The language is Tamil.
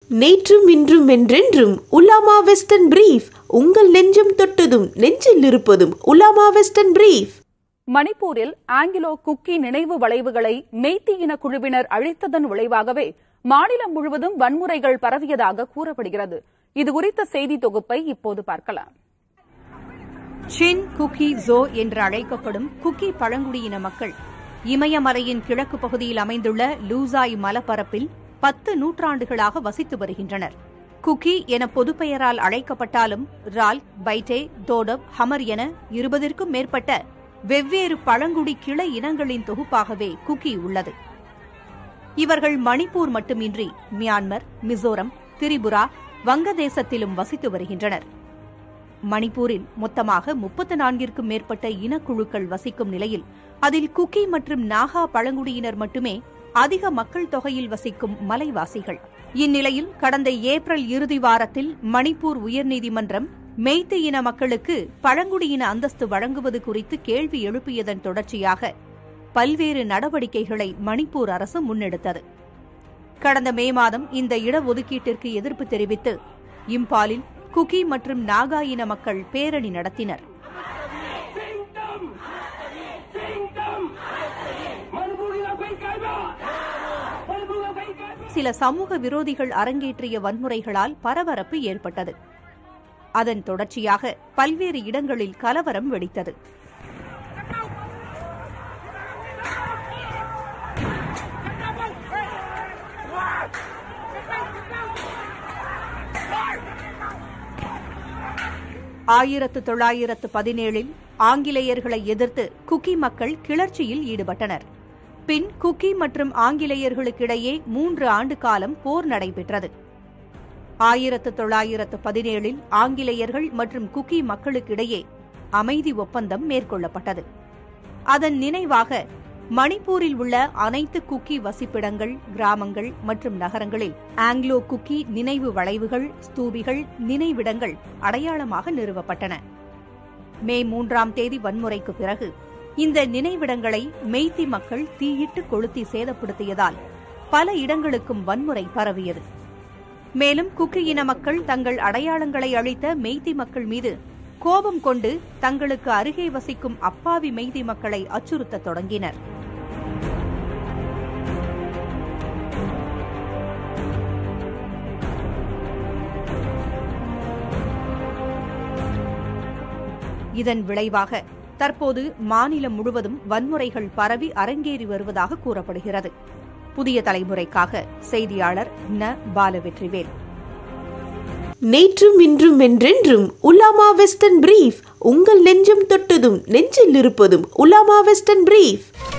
நேற்றும் இன்றும் என்றென்றும் உலாமா வெஸ்டர்ன் பிரீஃப் உங்கள் நெஞ்சம் தொட்டதும் நெஞ்சில் இருப்பதும் உலாமா வெஸ்டர்ன் பிரீஃப் மணிப்பூரில் ஆங்கிலோ குக்கி நினைவு வளைவுகளை மெய்த்தி இன குழுவினர் அழித்ததன் விளைவாகவே மாநிலம் முழுவதும் வன்முறைகள் பரவியதாக கூறப்படுகிறது இது குறித்த செய்தி தொகுப்பை இப்போது பார்க்கலாம் சின் குக்கி ஜோ என்று அழைக்கப்படும் குக்கி பழங்குடியின மக்கள் இமயமலையின் கிழக்கு பகுதியில் அமைந்துள்ள லூசாய் மலப்பரப்பில் பத்து நூற்றாண்டுகளாக வசித்து வருகின்றனர் குக்கி என பொதுப்பெயரால் அழைக்கப்பட்டாலும் ரால் பைட்டே தோடப் ஹமர் என இருபதிற்கும் மேற்பட்ட வெவ்வேறு பழங்குடி கிளை இனங்களின் தொகுப்பாகவே குக்கி உள்ளது இவர்கள் மணிப்பூர் மட்டுமின்றி மியான்மர் மிசோரம் திரிபுரா வங்கதேசத்திலும் வசித்து வருகின்றனர் மணிப்பூரில் மொத்தமாக முப்பத்து நான்கிற்கும் மேற்பட்ட இனக்குழுக்கள் வசிக்கும் நிலையில் அதில் குக்கி மற்றும் நாகா பழங்குடியினர் மட்டுமே அதிக மக்கள் தொகையில் வசிக்கும் மலைவாசிகள் இந்நிலையில் கடந்த ஏப்ரல் இறுதி வாரத்தில் மணிப்பூர் உயர்நீதிமன்றம் மெய்த்து இன மக்களுக்கு பழங்குடியின அந்தஸ்து வழங்குவது குறித்து கேள்வி எழுப்பியதன் தொடர்ச்சியாக பல்வேறு நடவடிக்கைகளை மணிப்பூர் அரசு முன்னெடுத்தது கடந்த மே மாதம் இந்த இடஒதுக்கீட்டிற்கு எதிர்ப்பு தெரிவித்து இம்பாலில் குக்கி மற்றும் நாகா இன மக்கள் பேரணி நடத்தினர் சில சமூக விரோதிகள் அரங்கேற்றிய வன்முறைகளால் பரபரப்பு ஏற்பட்டது அதன் தொடர்ச்சியாக பல்வேறு இடங்களில் கலவரம் வெடித்தது ஆயிரத்து தொள்ளாயிரத்து பதினேழில் ஆங்கிலேயர்களை எதிர்த்து குக்கி மக்கள் கிளர்ச்சியில் ஈடுபட்டனர் பின் குக்கி மற்றும் ஆங்கிலேயர்களுக்கிடையே மூன்று ஆண்டு காலம் போர் நடைபெற்றது ஆயிரத்து தொள்ளாயிரத்து பதினேழில் ஆங்கிலேயர்கள் மற்றும் குக்கி மக்களுக்கிடையே அமைதி ஒப்பந்தம் மேற்கொள்ளப்பட்டது அதன் நினைவாக மணிப்பூரில் உள்ள அனைத்து குக்கி வசிப்பிடங்கள் கிராமங்கள் மற்றும் நகரங்களில் ஆங்கிலோ குக்கி நினைவு வளைவுகள் ஸ்தூபிகள் நினைவிடங்கள் அடையாளமாக நிறுவப்பட்டன மே மூன்றாம் தேதி வன்முறைக்கு பிறகு இந்த நினைவிடங்களை மெய்த்தி மக்கள் தீயிட்டு கொளுத்தி சேதப்படுத்தியதால் பல இடங்களுக்கும் வன்முறை பரவியது மேலும் குக்கி இன மக்கள் தங்கள் அடையாளங்களை அளித்த மெய்த்தி மக்கள் மீது கோபம் கொண்டு தங்களுக்கு அருகே வசிக்கும் அப்பாவி மெய்தி மக்களை அச்சுறுத்தத் தொடங்கினர் இதன் விளைவாக தற்போது மாநிலம் முழுவதும் வன்முறைகள் பரவி அரங்கேறி வருவதாக கூறப்படுகிறது புதிய தலைமுறைக்காக செய்தியாளர் ந பாலவெற்றிவேல் நேற்றும் இன்றும் என்றென்றும் உலாமா வெஸ்டர்ன் பிரீஃப் உங்கள் நெஞ்சம் தொட்டதும் நெஞ்சில் இருப்பதும் உலாமா வெஸ்டர்ன் பிரீஃப்